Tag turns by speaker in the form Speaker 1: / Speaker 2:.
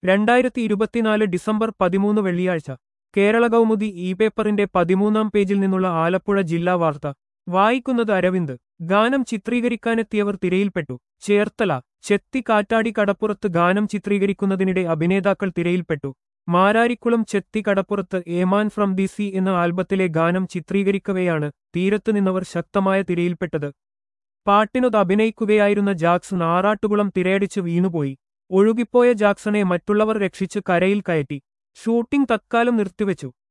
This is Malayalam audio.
Speaker 1: രണ്ടായിരത്തി ഇരുപത്തിനാല് ഡിസംബർ പതിമൂന്ന് വെള്ളിയാഴ്ച കേരള കൗമുദി ഇ പേപ്പറിന്റെ പതിമൂന്നാം പേജിൽ നിന്നുള്ള ആലപ്പുഴ ജില്ലാ വാർത്ത വായിക്കുന്നത് അരവിന്ദ് ഗാനം ചിത്രീകരിക്കാനെത്തിയവർ തിരയിൽപ്പെട്ടു ചേർത്തല ചെത്തി കാറ്റാടി കടപ്പുറത്ത് ഗാനം ചിത്രീകരിക്കുന്നതിനിടെ അഭിനേതാക്കൾ തിരയിൽപ്പെട്ടു മാരാരിക്കുളം ചെത്തി കടപ്പുറത്ത് ഏമാൻ ഫ്രം ദി സി എന്ന ആൽബത്തിലെ ഗാനം ചിത്രീകരിക്കവെയാണ് തീരത്തു നിന്നവർ ശക്തമായ തിരയിൽപ്പെട്ടത് പാട്ടിനൊത് അഭിനയിക്കുകയായിരുന്ന ജാക്സൺ ആറാട്ടുകുളം തിരയടിച്ച് വീണുപോയി ഒഴുകിപ്പോയ ജാക്സണെ മറ്റുള്ളവർ രക്ഷിച്ച് കരയിൽ കയറ്റി ഷൂട്ടിംഗ് തത്കാലം നിർത്തിവെച്ചു